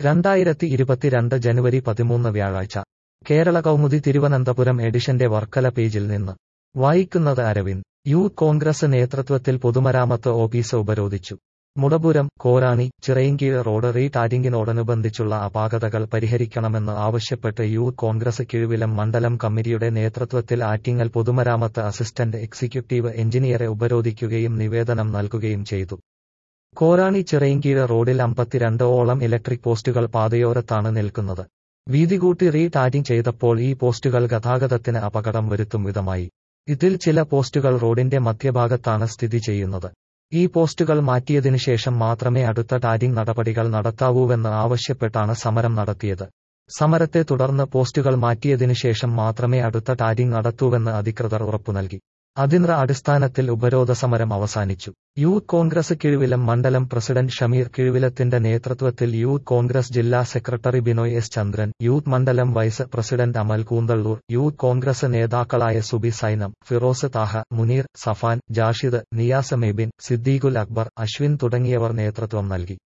രണ്ടായിരത്തി ഇരുപത്തിരണ്ട് ജനുവരി പതിമൂന്ന് വ്യാഴാഴ്ച കേരള കൗമുദി തിരുവനന്തപുരം എഡിഷന്റെ വർക്കല പേജിൽ നിന്ന് വായിക്കുന്നത് അരവിന്ദ് യൂത്ത് കോൺഗ്രസ് നേതൃത്വത്തിൽ പൊതുമരാമത്ത് ഓഫീസ് ഉപരോധിച്ചു മുടപുരം കോരാണി ചിറയിൻകീഴ് റോഡ് റീടാരിങ്ങിനോടനുബന്ധിച്ചുള്ള അപാകതകൾ പരിഹരിക്കണമെന്ന് ആവശ്യപ്പെട്ട് യൂത്ത് കോൺഗ്രസ് കിഴുവിലം മണ്ഡലം കമ്മിറ്റിയുടെ നേതൃത്വത്തിൽ ആറ്റിങ്ങൽ പൊതുമരാമത്ത് അസിസ്റ്റന്റ് എക്സിക്യൂട്ടീവ് എഞ്ചിനീയറെ ഉപരോധിക്കുകയും നിവേദനം നൽകുകയും ചെയ്തു കോരാണി ചിറയിൻകീഴ് റോഡിൽ അമ്പത്തിരണ്ട് ഓളം ഇലക്ട്രിക് പോസ്റ്റുകൾ പാതയോരത്താണ് നിൽക്കുന്നത് വീതി കൂട്ടി റീടാരിങ് ചെയ്തപ്പോൾ ഈ പോസ്റ്റുകൾ ഗതാഗതത്തിന് അപകടം വരുത്തും വിധമായി ഇതിൽ ചില പോസ്റ്റുകൾ റോഡിന്റെ മധ്യഭാഗത്താണ് സ്ഥിതി ചെയ്യുന്നത് ഈ പോസ്റ്റുകൾ മാറ്റിയതിനു ശേഷം മാത്രമേ അടുത്ത ടാരിങ് നടപടികൾ നടത്താവൂവെന്ന് ആവശ്യപ്പെട്ടാണ് സമരം നടത്തിയത് സമരത്തെ തുടർന്ന് പോസ്റ്റുകൾ മാറ്റിയതിനു ശേഷം മാത്രമേ അടുത്ത ടാരിങ് നടത്തൂവെന്ന് അധികൃതർ ഉറപ്പു നൽകി അതിന്റ അടിസ്ഥാനത്തിൽ ഉപരോധ സമരം അവസാനിച്ചു യൂത്ത് കോൺഗ്രസ് കിഴുവിലം മണ്ഡലം പ്രസിഡന്റ് ഷമീർ കിഴുവിലത്തിന്റെ നേതൃത്വത്തിൽ യൂത്ത് കോൺഗ്രസ് ജില്ലാ secretary Binoy S Chandran youth മണ്ഡലം vice president Amal Koonthalloor youth Congress നേതാക്കളായ സുബി സൈനം ഫിറോസ് താഹ മുനീർ സഫാൻ ജാഷിദ് നിയാസ് മെബിൻ സിദ്ദീഖുൽ അക്ബർ അശ്വിൻ തുടങ്ങിയവർ നേതൃത്വം നൽകി